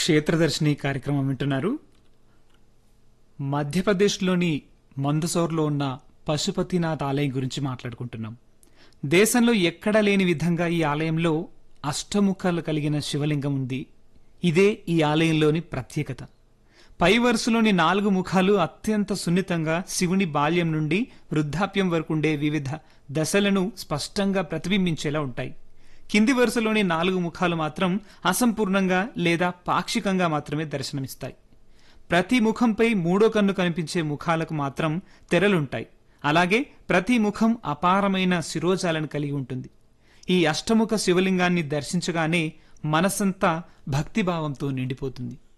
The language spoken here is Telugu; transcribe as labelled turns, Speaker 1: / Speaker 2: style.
Speaker 1: క్షేత్రదర్శిని కార్యక్రమం వింటున్నారు మధ్యప్రదేశ్లోని మందసౌర్లో ఉన్న పశుపతినాథ్ ఆలయం గురించి మాట్లాడుకుంటున్నాం దేశంలో ఎక్కడా లేని విధంగా ఈ ఆలయంలో అష్టముఖాలు కలిగిన శివలింగం ఉంది ఇదే ఈ ఆలయంలోని ప్రత్యేకత పై వరుసలోని నాలుగు ముఖాలు అత్యంత సున్నితంగా శివుని బాల్యం నుండి వృద్ధాప్యం వరకు ఉండే వివిధ దశలను స్పష్టంగా ప్రతిబింబించేలా ఉంటాయి కింది వరుసలోని నాలుగు ముఖాలు మాత్రం అసంపూర్ణంగా లేదా పాక్షికంగా మాత్రమే దర్శనమిస్తాయి ప్రతి ముఖంపై మూడో కన్ను కనిపించే ముఖాలకు మాత్రం తెరలుంటాయి అలాగే ప్రతి ముఖం అపారమైన శిరోజాలను కలిగి ఉంటుంది ఈ అష్టముఖ శివలింగాన్ని దర్శించగానే మనసంతా భక్తిభావంతో నిండిపోతుంది